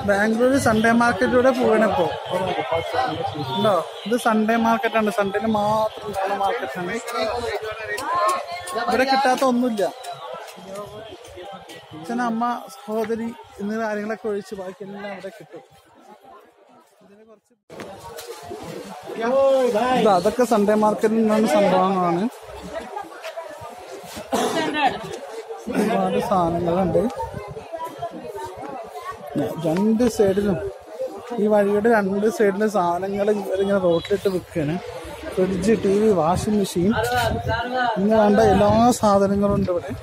Bangalore Sunday മാർക്കറ്റിലൂടെ പോവാണിപ്പോ ഉണ്ടോ ഇത് Sunday മാർക്കറ്റാണ് സൺഡേന് മാത്രം ഉണ്ടാകുന്ന മാർക്കറ്റാണ് ഇവിടെ കിട്ടാത്ത ഒന്നുമില്ല അച്ഛൻ അമ്മ സഹോദരി എന്നീ കാര്യങ്ങളൊക്കെ ഒഴിച്ച് ബാക്കി എല്ലാം ഇവിടെ കിട്ടും ഇതിന് കുറച്ച് ഇത് അതൊക്കെ സൺഡേ മാർക്കറ്റിൽ നിന്നാണ് സംഭവങ്ങളാണ് ഒരുപാട് സാധനങ്ങളുണ്ട് രണ്ട് സൈഡിലും ഈ വഴിയുടെ രണ്ട് സൈഡിലും സാധനങ്ങൾ ഇങ്ങനെ റോട്ടിലിട്ട് വിൽക്കുകയാണ് fridge T V washing machine ഇന്ന് വേണ്ട എല്ലാ സാധനങ്ങളും ഉണ്ട് ഇവിടെ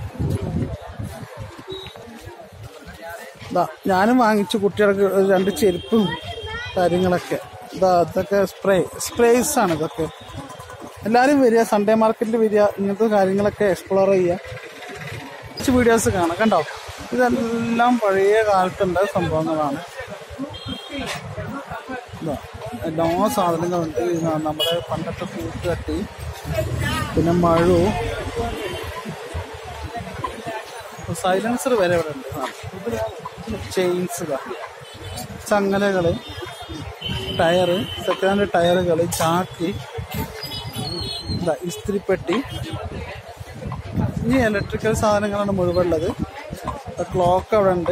ദാ ഞാനും വാങ്ങിച്ചു കുട്ടികൾക്ക് ഒരു രണ്ട് ചെരുപ്പും കാര്യങ്ങളൊക്കെ ഇതാ ഇതൊക്കെ സ്പ്രേ സ്പ്രേസ് ആണ് ഇതൊക്കെ എല്ലാവരും വരിക സൺഡേ മാർക്കറ്റിൽ വരിക ഇങ്ങനത്തെ കാര്യങ്ങളൊക്കെ എക്സ്പ്ലോർ ചെയ്യുക കുറച്ച് വീഡിയോസ് കാണാം കണ്ടോ ഇതെല്ലാം പഴയ കാലത്തുണ്ട സംഭവങ്ങളാണ് ഇതാ, എല്ലാ സാധനങ്ങളുണ്ട് ഇത് നമ്മുടെ പണ്ടത്തെ കൂട്ടുകട്ടി പിന്നെ മഴു സൈലൻസർ വരെ ഇവിടെ ഉണ്ട് ചെയിൻസ് ചങ്ങലകള് ടയറ് സെക്കൻഡ് ഹാൻഡ് ടയറുകള് ചാക്ക് ഇതാ ഇസ്തിരിപ്പെട്ടി ഇനി ഇലക്ട്രിക്കൽ സാധനങ്ങളാണ് മുഴുവുള്ളത് ക്ലോക്ക് അവിടെ ഉണ്ട്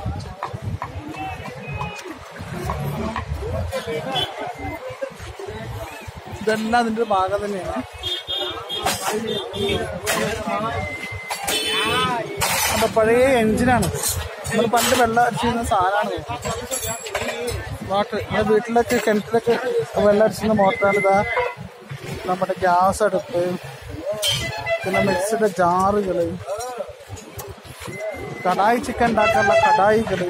ഇതെല്ലാം അതിന്റെ ഒരു ഭാഗം തന്നെയാണ് അപ്പൊ പഴയ എഞ്ചിനാണ് നമ്മൾ പണ്ട് വെള്ളം അടിച്ചിരുന്ന സാധനമാണ് വാട്ടർ നമ്മുടെ വീട്ടിലൊക്കെ കിണറ്റിലൊക്കെ വെള്ളം അടിച്ചിരുന്ന മോട്ടറാണ് ഇതാ നമ്മുടെ ഗ്യാസ് അടുപ്പ് പിന്നെ മിക്സിയുടെ ജാറുകള് കടായി ചിക്കൻ ഉണ്ടാക്കാനുള്ള കടായികള്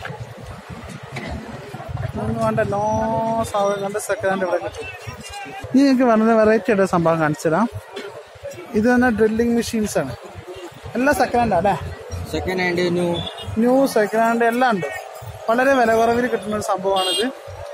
ഇന്ന് വേണ്ട എല്ലാ സാധനങ്ങളുടെ സെക്കൻഡ് ഹാൻഡ് ഇവിടെ കിട്ടും ഇനി നിങ്ങൾക്ക് വളരെ വെറൈറ്റി ആയിട്ട് സംഭവം കാണിച്ചു തരാം ഇത് തന്നെ ഡ്രില്ലിംഗ് മെഷീൻസ് ആണ് എല്ലാം സെക്കൻഡ് ഹാൻഡ് അല്ലേ second hand new new second hand എല്ലാം ഉണ്ട് വളരെ വില കുറവിൽ കിട്ടുന്ന ഒരു സംഭവമാണിത്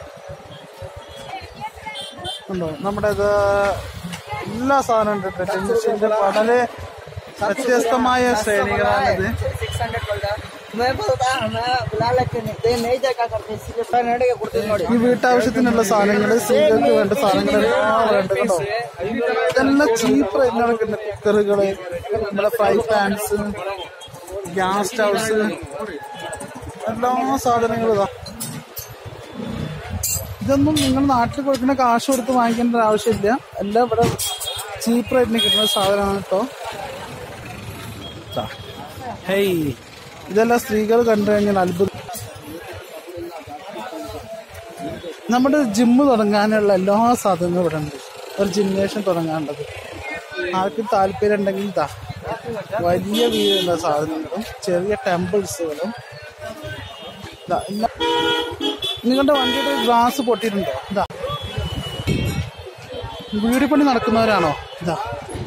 ഉണ്ടോ നമ്മുടെ ഇത് എല്ലാ സാധനവും ഉണ്ട് ഡ്രില്ലിംഗ് മെഷീൻ്റെ വളരെ വ്യത്യസ്തമായ ശ്രേണികളാണിത് ಸಿಕ್ಸ್ ಹಂಡ್ರೆಡ್ ಕೊಲ್ದ मैं बोलता मैं बुला लेते नहीं दे नहीं जाएगा करते इसलिए फाइव हंड्रेड के कुर्ती ನೋಡಿ ഈ വീട്ടാവശ്യത്തിനുള്ള സാധനങ്ങൾ സ്ത്രീകൾക്ക് വേണ്ട സാധനങ്ങൾ എല്ലാം വേണ്ട കേട്ടോ ഇതെല്ലാം ചീപ്പ് റേറ്റിനാണ് കിട്ടുന്നത് കുക്കറുകള് നമ്മുടെ ഫ്രൈ പാൻസ് ഗ്യാസ് സ്റ്റൗസ് എല്ലാ സാധനങ്ങളും ഇതാ ഇതൊന്നും നിങ്ങൾ നാട്ടിൽ കൊടുക്കുന്ന കാശ് കൊടുത്ത് വാങ്ങിക്കേണ്ട ഒരു ആവശ്യമില്ല എല്ലാം ഇവിടെ ചീപ്പ് റേറ്റിന് കിട്ടുന്ന സാധനമാണ് കേട്ടോ ദാ. ഹേയ് ഇതെല്ലാം സ്ത്രീകൾ കണ്ടു കഴിഞ്ഞാൽ അത്ഭുതം നമ്മുടെ ജിമ്മ് തുടങ്ങാനുള്ള എല്ലാ സാധനങ്ങളും ഇവിടെ ഉണ്ട് ഒരു ജിംനേഷ്യം തുടങ്ങാനുള്ളത് ആർക്കും താല്പര്യം ഉണ്ടെങ്കിൽ ഇതാ വലിയ വീടുള്ള സാധനങ്ങളും ചെറിയ ടെമ്പിൾസുകളും ഇതാ എല്ലാ- നിങ്ങളുടെ വണ്ടിയുടെ ഗ്ലാസ് പൊട്ടിയിട്ടുണ്ടോ ഇതാ വീട് പണി നടക്കുന്നവരാണോ ഇതാ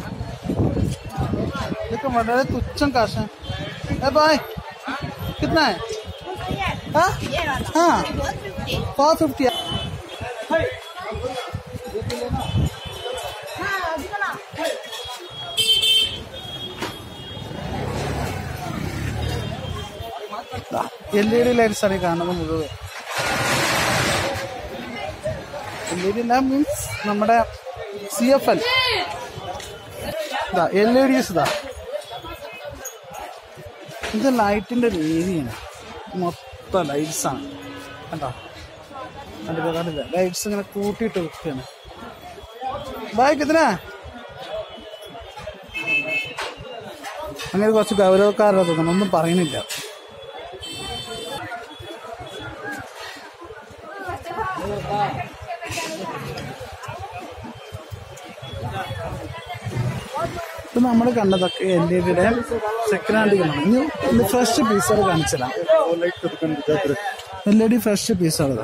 ഇതൊക്കെ വളരെ തുച്ഛം കാശ് ഏ ബായ് കിतना है हाँ हाँ four fifty L E D lights ആണ് ഈ കാണുന്നത് മുഴുവൻ എൽ ഇ ഡി മീൻസ് നമ്മുടെ സി എഫ് എൽ ഇതാ എൽ ഇ ഡിസ് ഇതാ ഇത് ലൈറ്റിന്റെ ഒരു ഏരിയയാണ് മൊത്തം ലൈറ്റ്സ് ആണ് കണ്ടോ കണ്ടില്ല കണ്ടില്ല ലൈറ്റ്സ് ഇങ്ങനെ കൂട്ടിയിട്ട് വെക്കുകയാണ് ബായ്ക്ക് ഇതിനാ അങ്ങനെ കുറച്ച് ഗൗരവക്കാരുടെ തോന്നുന്നു ഒന്നും പറയുന്നില്ല ഇത് നമ്മൾ കണ്ടതൊക്കെ എൽ ഇ ഡിയുടെ സെക്കൻഡ് ഹാൻഡുകളാണ് ഇനി ഇന്ന് ഫ്രഷ് പീസുകൾ കാണിച്ചതാണ് എൽ ഇ ഡി ഫ്രഷ് പീസുകൾ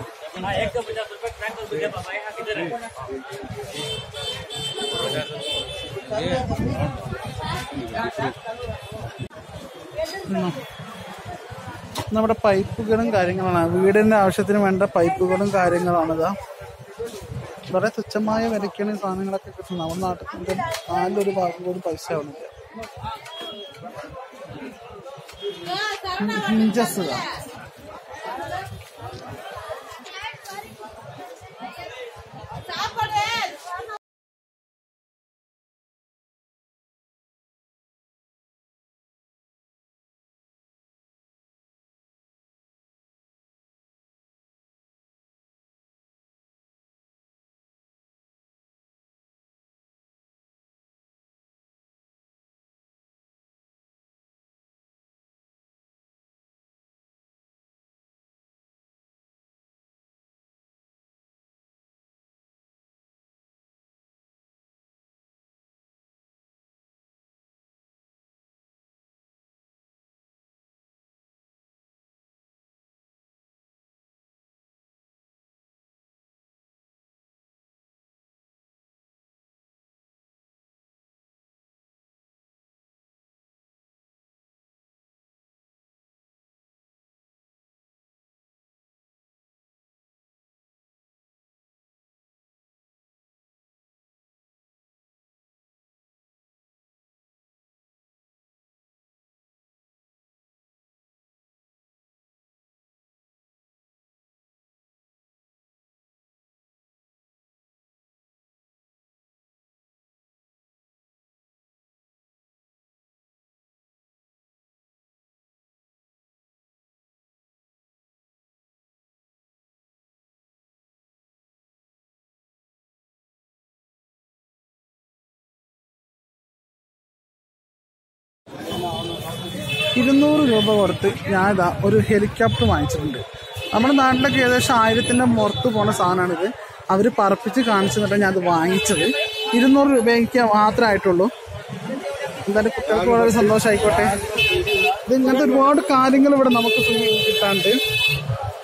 നമ്മുടെ പൈപ്പുകളും കാര്യങ്ങളാണ് വീടിന്റെ ആവശ്യത്തിന് വേണ്ട പൈപ്പുകളും കാര്യങ്ങളാണിതാ വളരെ തുച്ഛമായ വിലയ്ക്കാണ് ഈ സാധനങ്ങളൊക്കെ കിട്ടുന്നത് നമ്മുടെ നാട്ടിൽ നാലൊരു ഭാഗം പോലും പൈസ ആവുന്നില്ല ഹിഞ്ചസ് ഇരുന്നൂറ് രൂപ കൊടുത്ത് ഞാനിതാ ഒരു ഹെലികോപ്റ്റർ വാങ്ങിച്ചിട്ടുണ്ട് നമ്മുടെ നാട്ടിലൊക്കെ ഏകദേശം ആയിരത്തിൻ്റെ പുറത്ത് പോണ സാധനമാണിത് അവർ പറപ്പിച്ച് കാണിച്ചു തന്നിട്ട് ഞാൻ അത് വാങ്ങിച്ചത് ഇരുന്നൂറ് രൂപ എനിക്ക് മാത്രമേ ആയിട്ടുള്ളൂ എന്തായാലും കുട്ടികൾക്ക് വളരെ സന്തോഷമായിക്കോട്ടെ ഇത് ഇങ്ങനത്തെ ഒരുപാട് കാര്യങ്ങൾ ഇവിടെ നമുക്ക് ഫ്രീ കിട്ടാണ്ട്